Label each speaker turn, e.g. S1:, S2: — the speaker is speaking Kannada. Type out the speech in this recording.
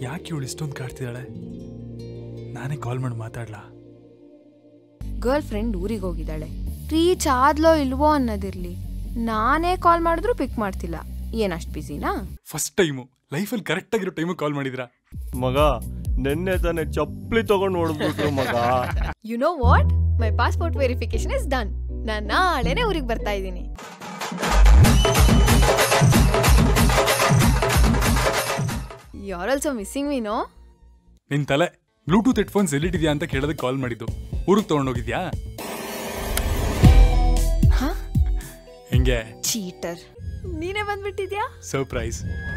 S1: ಯಾಕೆ ಇವಳು ಇಷ್ಟೊಂದು ಕಾಡ್ತಿದ್ದಾಳೆ ನಾನೇ ಕಾಲ್ ಮಾಡಿ ಮಾತಾಡ್ಲಾ
S2: ಗರ್ಲ್ ಫ್ರೆಂಡ್ ಊರಿಗೆ ಹೋಗಿದ್ದಾಳೆ ರೀಚ್ ಆದ್ಲೋ ಇಲ್ವೋ ಅನ್ನೋದಿರ್ಲಿ ನಾನೇ ಕಾಲ್ ಮಾಡಿದ್ರು ಪಿಕ್ ಮಾಡ್ತಿಲ್ಲ ಏನಷ್ಟು ಬಿಸಿನಾ
S1: ಫಸ್ಟ್ ಟೈಮು ಲೈಫಲ್ಲಿ ಕರೆಕ್ಟಾಗಿರೋ ಟೈಮಿಗೆ ಕಾಲ್ ಮಾಡಿದ್ರಾ
S3: ಮಗ ನೆನ್ನೆ ತಾನೇ ಚಪ್ಪಲಿ ತಗೊಂಡು ಹೊಡೆದ್ಬಿಟ್ರು ಮಗ
S2: you know what my passport verification is done ನಾನು ನಾಳೆನೇ ಊರಿಗೆ ಬರ್ತಾ ಇದ್ದೀನಿ ಯಾರ್ ಆಲ್ಸೋ ಮಿಸ್ಸಿಂಗ್ ಮೀ ನೋ
S1: ನಿನ್ ತಲೆ ಬ್ಲೂಟೂತ್ ಹೆಡ್ಫೋನ್ಸ್ ಎಲ್ಲಿಟ್ಟಿದ್ಯಾ ಅಂತ ಕೇಳೋದಕ್ಕೆ ಕಾಲ್ ಮಾಡಿದ್ದು ಊರಿಗೆ ತೊಗೊಂಡೋಗಿದ್ಯಾ
S2: ಹಾ
S1: ಹೆಂಗೆ
S2: ಚೀಟರ್ ನೀನೇ ಬಂದ್ಬಿಟ್ಟಿದ್ಯಾ
S1: ಸರ್ಪ್ರೈಸ್